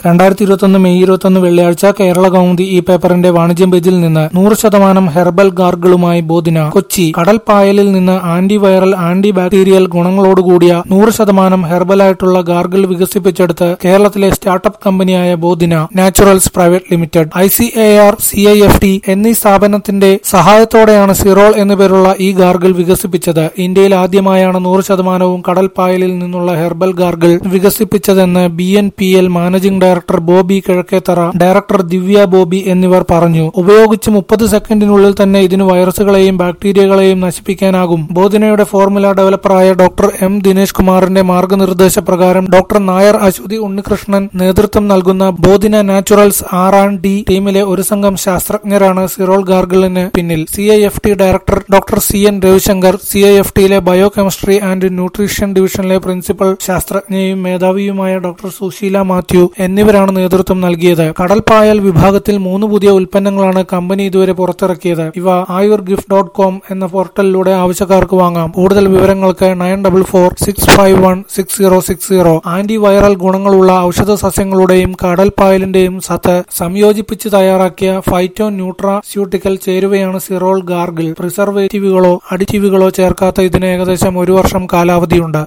രണ്ടായിരത്തി ഇരുപത്തൊന്ന് മെയ് ഇരുപത്തൊന്ന് വെള്ളിയാഴ്ച കേരള കൗമുദി ഈ പേപ്പറിന്റെ വാണിജ്യം പേജിൽ നിന്ന് നൂറ് ശതമാനം ഹെർബൽ ഗാർഗിളുമായി ബോധിന കൊച്ചി കടൽ പായലിൽ നിന്ന് ആന്റി വൈറൽ ആന്റി ബാക്ടീരിയൽ ഗുണങ്ങളോടുകൂടിയ നൂറ് ശതമാനം ഹെർബലായിട്ടുള്ള ഗാർഗിൾ വികസിപ്പിച്ചെടുത്ത് കേരളത്തിലെ സ്റ്റാർട്ടപ്പ് കമ്പനിയായ Bodhina naturals private limited I C A R C I F T എന്നീ സ്ഥാപനത്തിന്റെ സഹായത്തോടെയാണ് സിറോൾ എന്നു പേരുള്ള ഈ ഗാർഗിൾ വികസിപ്പിച്ചത് ഇന്ത്യയിൽ ആദ്യമായാണ് നൂറ് ശതമാനവും കടൽ പായലിൽ നിന്നുള്ള ഹെർബൽ ഗാർഗിൾ വികസിപ്പിച്ചതെന്ന് B N P L managing director Bobby Kizhakkethara director Divya Bobby എന്നിവർ പറഞ്ഞു ഉപയോഗിച്ച് മുപ്പത് സെക്കൻഡിനുള്ളിൽ തന്നെ ഇതിന് വൈറസുകളെയും ബാക്ടീരിയകളെയും നശിപ്പിക്കാനാകും ബോധിനയുടെ ഫോർമുല ഡെവലപ്പറായ ഡോക്ടർ എം ദിനേശ് കുമാറിന്റെ മാർഗനിർദ്ദേശപ്രകാരം ഡോക്ടർ നായർ അശ്വതി ഉണ്ണികൃഷ്ണൻ നേതൃത്വം നൽകുന്ന Bodhina naturals R and D ടീമിലെ ഒരു സംഘം ശാസ്ത്രജ്ഞരാണ് സിറോൾ ഗാർഗിളിന് പിന്നിൽ C I F T director doctor C N Ravishankar C I F ടിയിലെ ബയോ കെമിസ്ട്രി ആൻഡ് ന്യൂട്രീഷൻ ഡിവിഷനിലെ പ്രിൻസിപ്പൽ ശാസ്ത്രജ്ഞയും മേധാവിയുമായ ഡോക്ടർ സുശീല മാത്യു എന്നിവരാണ് നേതൃത്വം നൽകിയത് കടൽപ്പായൽ വിഭാഗത്തിൽ മൂന്ന് പുതിയ ഉൽപ്പന്നങ്ങളാണ് കമ്പനി ഇതുവരെ പുറത്തിറക്കിയത് ഇവ ആയുർ ഗിഫ്റ്റ് ഡോട്ട് കോം എന്ന പോർട്ടലിലൂടെ ആവശ്യക്കാർക്ക് വാങ്ങാം കൂടുതൽ വിവരങ്ങൾക്ക് nine double four six five one six zero six zero anti viral ഗുണങ്ങളുള്ള ഔഷധ സസ്യങ്ങളുടെയും കടൽപ്പായലിന്റെയും സത്ത് സംയോജിപ്പിച്ച് തയ്യാറാക്കിയ ഫൈറ്റോ ന്യൂട്രാസ്യൂട്ടിക്കൽ ചേരുവയാണ് സിറോൾ ഗാർഗിൾ പ്രിസർവേറ്റീവുകളോ അഡിറ്റീവുകളോ ചേർക്കാത്ത ഇതിന് ഏകദേശം ഒരു വർഷം കാലാവധിയുണ്ട്